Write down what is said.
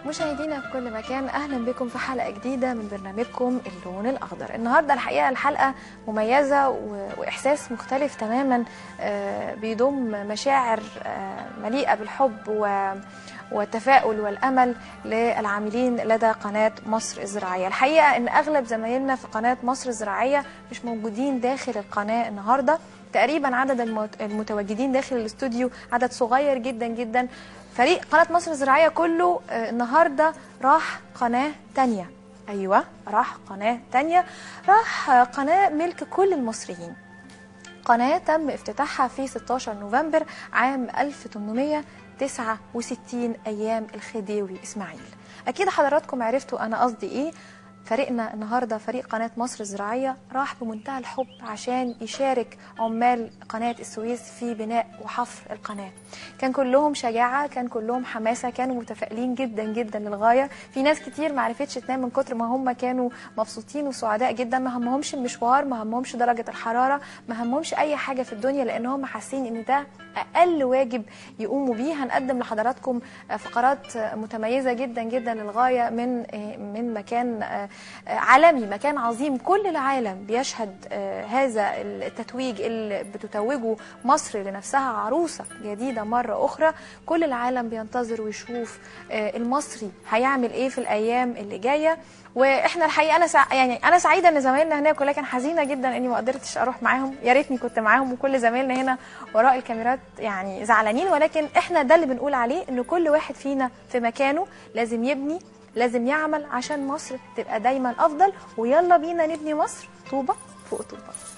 مشاهدينا في كل مكان اهلا بكم في حلقه جديده من برنامجكم اللون الاخضر النهارده الحقيقه الحلقه مميزه و- واحساس مختلف تماما آه، بيضم مشاعر آه، مليئه بالحب و والتفاؤل والامل للعاملين لدى قناه مصر الزراعيه الحقيقه ان اغلب زمايلنا في قناه مصر الزراعيه مش موجودين داخل القناه النهارده تقريبا عدد المت- المتواجدين داخل الاستوديو عدد صغير جدا جدا فريق قناة مصر الزراعية كله آه، النهاردة راح قناة تانية أيوة راح قناة تانية راح آه، قناة ملك كل المصريين قناة تم افتتاحها في 16 نوفمبر عام 1869 أيام الخديوي إسماعيل أكيد حضراتكم عرفتوا أنا قصدي إيه فريقنا النهارده فريق قناه مصر الزراعيه راح بمنتهى الحب عشان يشارك عمال قناه السويس في بناء وحفر القناه. كان كلهم شجاعه، كان كلهم حماسه، كانوا متفائلين جدا جدا للغايه، في ناس كتير ما عرفتش تنام من كتر ما هم كانوا مبسوطين وسعداء جدا، ما همهمش المشوار، ما همهمش درجه الحراره، ما همهمش اي حاجه في الدنيا لان هم حاسين ان ده اقل واجب يقوموا بيه، هنقدم لحضراتكم فقرات متميزه جدا جدا للغايه من من مكان عالمي مكان عظيم كل العالم بيشهد آه، هذا التتويج اللي بتتوجه مصر لنفسها عروسة جديدة مرة أخرى كل العالم بينتظر ويشوف آه، المصري هيعمل إيه في الأيام اللي جاية واحنا الحقيقه انا سع... يعني انا سعيده ان زمايلنا هناك ولكن حزينه جدا اني ما قدرتش اروح معاهم يا ريتني كنت معاهم وكل زمايلنا هنا وراء الكاميرات يعني زعلانين ولكن احنا ده اللي بنقول عليه ان كل واحد فينا في مكانه لازم يبني لازم يعمل عشان مصر تبقى دايما افضل ويلا بينا نبني مصر طوبه فوق طوبه